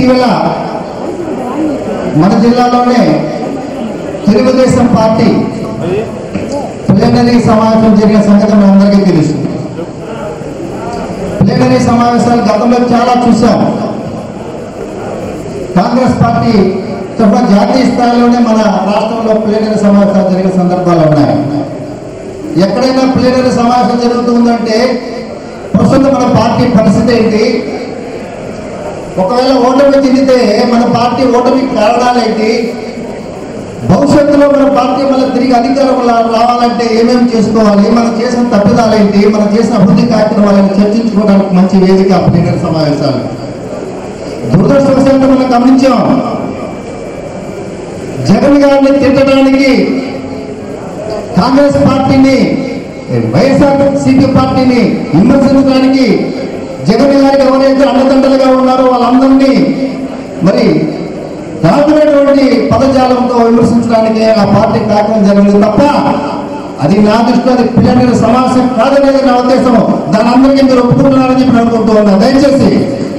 ఇటీవల మన జిల్లాలోనే తెలుగుదేశం పార్టీ ప్లేనరీ సమావేశం జరిగిన సంగతి మన అందరికీ తెలుసు ప్లేనరీ సమావేశాలు గతంలో చాలా చూసాం కాంగ్రెస్ పార్టీ తప్ప జాతీయ స్థాయిలోనే మన రాష్ట్రంలో ప్లేనరీ సమావేశాలు జరిగిన సందర్భాలు ఉన్నాయి ఎక్కడైనా ప్లేనరీ సమావేశం జరుగుతుందంటే ప్రస్తుతం మన పార్టీ పరిస్థితి ఏంటి ఒకవేళ ఓటమి చెందితే మన పార్టీ ఓటమి కారణాలు ఏంటి భవిష్యత్తులో మన పార్టీ మళ్ళీ తిరిగి అధికారంలో రావాలంటే ఏమేమి చేసుకోవాలి మనం చేసిన తప్పిదాలేంటి మనం చేసిన అభివృద్ధి కార్యక్రమాలను చర్చించుకోవడానికి మంచి వేదిక ప్లీనరీ సమావేశాలు దురదృష్టవశాత్తు మనం గమనించాం జగన్ గారిని తిట్టడానికి కాంగ్రెస్ పార్టీని వైఎస్ఆర్ సిపి పార్టీని విమర్శించడానికి జగన్ గారికి ఎవరైతే అండదండలుగా ఉన్నారో వాళ్ళందరినీ మరి దారుణమైనటువంటి పదజాలంతో విమర్శించడానికి ఆ పార్టీ కార్యక్రమం జరిగింది తప్ప అది నా దృష్టిలో అది పిల్లల సమావేశం కాదనేది నా ఉద్దేశం దాని అందరికీ మీరు ఒప్పుకుంటున్నారని చెప్పి నేను అనుకుంటూ ఉన్నా దయచేసి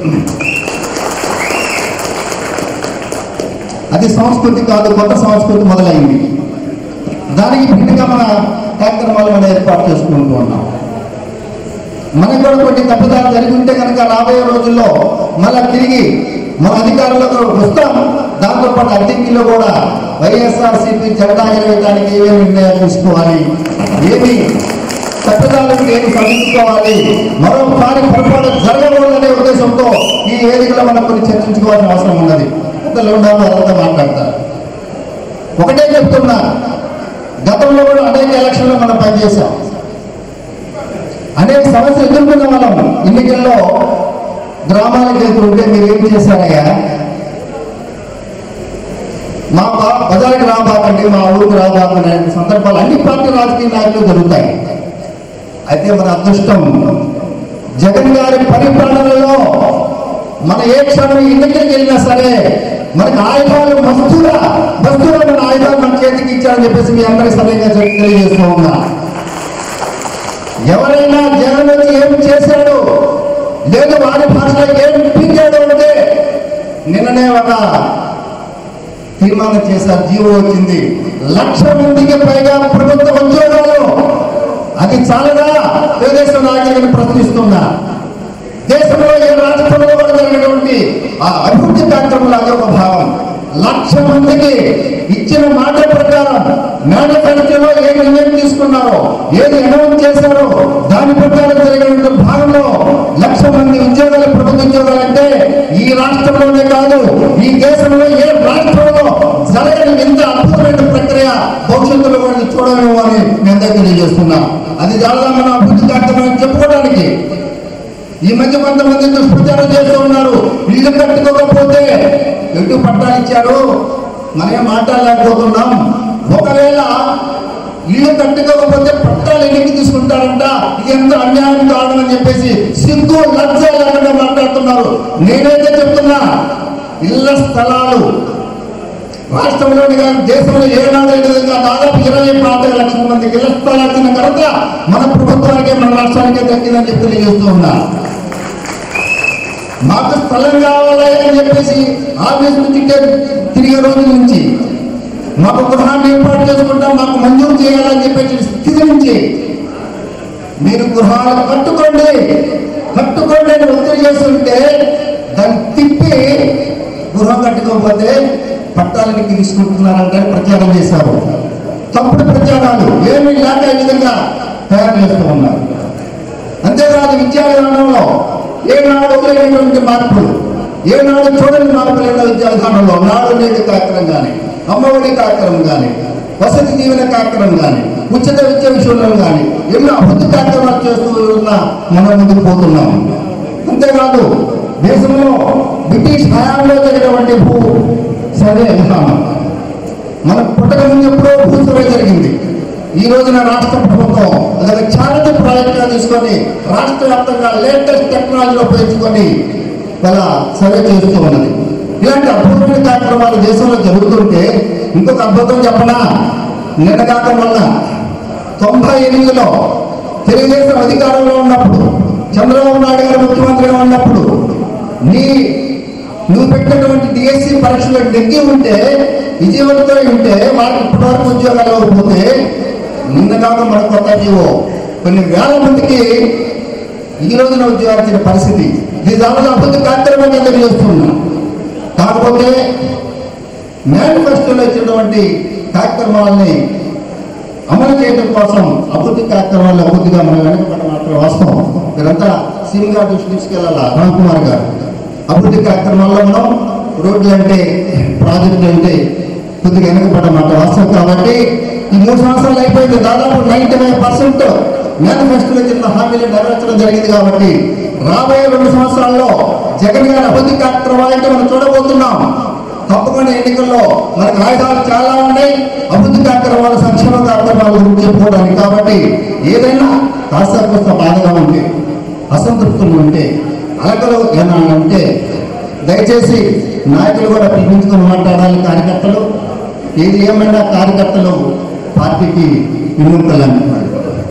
అది సంస్కృతి కాదు కొత్త సంస్కృతి మొదలైంది దానికి భిన్నంగా మన కార్యక్రమాలు మనం ఏర్పాటు చేసుకుంటూ ఉన్నాం మనకు కూడా కొన్ని తప్పిదాలు జరిగి ఉంటే కనుక రాబోయే రోజుల్లో మళ్ళా తిరిగి మన అధికారంలోకి వస్తాం దాంతో పాటు అద్దెకిలో కూడా వైఎస్ఆర్సీపీ జెండా ఎగరవేయడానికి ఏమేమి నిర్ణయాలు తీసుకోవాలి ఏమి తప్పిదాలకు ఏమి సవరించుకోవాలి మరోసారి పొరపాటు జరగకూడదనే ఉద్దేశంతో ఈ వేదికలో మనం కొన్ని చర్చించుకోవాల్సిన అవసరం ఉన్నది పెద్దలు ఉండాలి అదంతా మాట్లాడతారు ఒకటే చెప్తున్నా గతంలో కూడా అనేక ఎలక్షన్లో మనం పనిచేశాం అనేక సమస్యలు ఎదుర్కొన్న వాళ్ళం ఎన్నికల్లో గ్రామాలకు వెళ్తుంటే మీరు ఏం చేశారయ్యా మా బా- బజార్కి రాబాకండి మా ఊరికి రాబాకండి అనే సందర్భాలు అన్ని పార్టీ రాజకీయ నాయకులు జరుగుతాయి అయితే మన అదృష్టం జగన్ గారి పరిపాలనలో మన ఏ క్షణం ఎన్నికలకు వెళ్ళినా సరే మనకు ఆయుధాలు మస్తుగా మస్తుగా మన ఆయుధాలు మన చేతికి ఇచ్చారని చెప్పేసి మీ అందరికీ సరైన తెలియజేస్తూ ఉన్నా ఎవరైనా జగన్ వచ్చి ఏం చేశాడు లేదు వారి భాషలో ఏం పీకాడు అంటే నిన్ననే ఒక తీర్మానం చేశారు జీవో వచ్చింది లక్ష మందికి పైగా ప్రభుత్వ ఉద్యోగాలు అది చాలదా తెలుగుదేశం నాయకులను ప్రశ్నిస్తున్నా దేశంలో ఏ రాష్ట్రంలో కూడా జరిగినటువంటి ఆ అభివృద్ధి కార్యక్రమంలో అదొక భావం లక్ష మందికి ఇచ్చిన మాట ప్రకారం మేనకరిచలో ఏ నిర్ణయం తీసుకున్నారో ఏది అనౌన్స్ చేశారో దాని ప్రకారం జరిగినటువంటి భాగంలో లక్ష మంది ఉద్యోగాలు ప్రభుత్వ ఉద్యోగాలు అంటే ఈ రాష్ట్రంలోనే కాదు ఈ దేశంలో ఏ రాష్ట్రంలో జరగని ఇంత అద్భుతమైన ప్రక్రియ భవిష్యత్తులో కూడా చూడలేము అని మీ అందరికీ తెలియజేస్తున్నాం అది చాలా మన అభివృద్ధి కార్యక్రమం చెప్పుకోవడానికి ఈ మధ్య కొంతమంది దుష్ప్రచారం చేస్తూ ఉన్నారు ఇల్లు కట్టుకోకపోతే ఎటు పట్టాలు ఇచ్చారు మనమే మాట్లాడలేకపోతున్నాం ఒకవేళ ఇల్లు కట్టుకోకపోతే పట్టాలు ఎన్నికి తీసుకుంటారంట ఇది ఎంత అన్యాయం కారణం అని చెప్పేసి సిగ్గు లజ్జ లేకుండా మాట్లాడుతున్నారు నేనైతే చెప్తున్నా ఇళ్ల స్థలాలు రాష్ట్రంలోని కానీ దేశంలో ఏనాడు లేని విధంగా దాదాపు ఇరవై పాతిక లక్షల మందికి ఇళ్ల స్థలాలు ఇచ్చిన ఘనత మన ప్రభుత్వానికి మన రాష్ట్రానికే దక్కిందని చెప్పి తెలియజేస్తూ ఉన్నా మాకు స్థలం కావాలి అని చెప్పేసి ఆఫీస్ నుంచి తిరిగే రోజు నుంచి మాకు గృహాన్ని ఏర్పాటు చేసుకుంటాం మాకు మంజూరు చేయాలని చెప్పేసి స్థితి నుంచి మీరు గృహాలు కట్టుకోండి కట్టుకోండి అని ఒత్తిడి చేస్తుంటే దాన్ని తిప్పి గృహం కట్టుకోకపోతే పట్టాలకి తీసుకుంటున్నారంటే ప్రచారం చేశారు తప్పుడు ప్రచారాలు ఏమీ లేక ఈ విధంగా తయారు చేస్తూ ఉన్నారు అంతేకాదు విద్యా విధానంలో ఏనాడు లేనటువంటి మార్పులు ఏనాడు చూడని మార్పులు ఎన్నో విద్యా విధానంలో నాడు నేటి కార్యక్రమం కానీ అమ్మఒడి కార్యక్రమం కానీ వసతి దీవెన కార్యక్రమం కానీ ఉచిత విద్య విషయంలో కానీ ఎన్నో అభివృద్ధి కార్యక్రమాలు చేస్తూ ఉన్న మనం ముందుకు పోతున్నాం అంతేకాదు దేశంలో బ్రిటిష్ హయాంలో జరిగినటువంటి భూ సర్వే విధానం మన పుట్టక ముందు ఎప్పుడో భూ సర్వే జరిగింది ఈ రోజున రాష్ట్ర ప్రభుత్వం అదొక చారిటీ ప్రాజెక్ట్గా తీసుకొని రాష్ట్ర వ్యాప్తంగా లేటెస్ట్ టెక్నాలజీ ఉపయోగించుకొని వాళ్ళ సర్వే చేస్తూ ఉన్నది ఇలాంటి అద్భుతమైన కార్యక్రమాలు దేశంలో జరుగుతుంటే ఇంకొక అద్భుతం చెప్పనా నిన్నగాక మొన్న తొంభై ఎనిమిదిలో తెలుగుదేశం అధికారంలో ఉన్నప్పుడు చంద్రబాబు నాయుడు గారు ముఖ్యమంత్రిగా ఉన్నప్పుడు నీ నువ్వు పెట్టినటువంటి డిఎస్సి పరీక్షలో నెగ్గి ఉంటే విజయవంతమై ఉంటే వాళ్ళకి ఇప్పటివరకు ఉద్యోగాలు ఇవ్వకపోతే నిన్న కాక మన కొత్త జీవో కొన్ని వేల మందికి ఈ రోజున ఉద్యోగాలు ఇచ్చిన పరిస్థితి ఇది దానిలో అభివృద్ధి కార్యక్రమంగా తెలియజేస్తున్నాం కాకపోతే మేనిఫెస్టోలో ఇచ్చినటువంటి కార్యక్రమాలని అమలు చేయడం కోసం అభివృద్ధి కార్యక్రమాల్లో అభివృద్ధిగా మనం వెనకబడ్డ మాత్రం వాస్తవం మీరంతా సీఎం గారు దృష్టి తీసుకెళ్ళాలా రామ్ కుమార్ గారు అభివృద్ధి కార్యక్రమాల్లో మనం రోడ్లు అంటే ప్రాజెక్టులు అంటే కొద్దిగా వెనకబడ్డ మాట వాస్తవం కాబట్టి ఈ మూడు సంవత్సరాలు అయిపోయింది దాదాపు నైంటీ ఫైవ్ పర్సెంట్ మేనిఫెస్టోలో చిన్న హామీలు నెరవేర్చడం జరిగింది కాబట్టి రాబోయే రెండు సంవత్సరాల్లో జగన్ గారి అభివృద్ధి కార్యక్రమాలంటే మనం చూడబోతున్నాం తప్పకుండా ఎన్నికల్లో మనకు ఆయుధాలు చాలా ఉన్నాయి అభివృద్ధి కార్యక్రమాలు సంక్షేమ కార్యక్రమాల గురించి చెప్పుకోవడానికి కాబట్టి ఏదైనా కాస్త కోస్త బాధగా ఉంటే అసంతృప్తులు ఉంటే అలకలు ఏమైనా ఉంటే దయచేసి నాయకులు కూడా పిలిపించుకొని మాట్లాడాలి కార్యకర్తలు ఏది ఏమైనా కార్యకర్తలు పార్టీకి విముక్తలు అంటున్నారు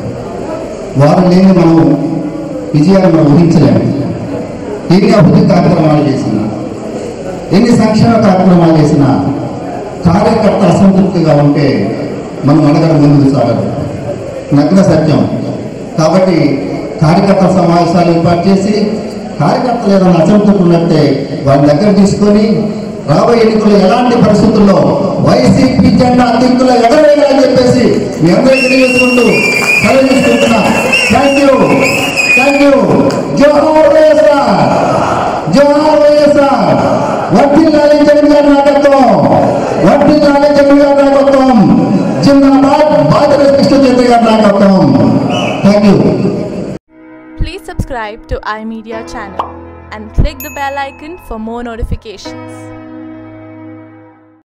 వారు లేని మనం విజయాన్ని మనం ఊహించలేము ఎన్ని అభివృద్ధి కార్యక్రమాలు చేసినా ఎన్ని సంక్షేమ కార్యక్రమాలు చేసినా కార్యకర్త అసంతృప్తిగా ఉంటే మనం అడగడం ముందుకు సాగదు నగ్న సత్యం కాబట్టి కార్యకర్త సమావేశాలు ఏర్పాటు చేసి కార్యకర్తలు ఏదైనా అసంతృప్తి ఉన్నట్టే వారి దగ్గర తీసుకొని రాబోయే ఎన్నికల్లో ఎలాంటి పరిస్థితుల్లో వైసీపీ జెండా దిక్కులో ఎగరవేయాలని చెప్పేసి మీ అందరికీ తెలియజేసుకుంటూ సెలవు తీసుకుంటున్నా థ్యాంక్ యూ థ్యాంక్ యూ జోహార్ వైఎస్ఆర్ జోహార్ వైఎస్ఆర్ వర్ధిల్లాలి జగన్ గారి నాయకత్వం వర్ధిల్లాలి జగన్ గారి నాయకత్వం జిందాబాద్ బాధ్యత కృష్ణచంద్ర గారి నాయకత్వం thank you Please subscribe to iMedia channel and click the bell icon for more notifications.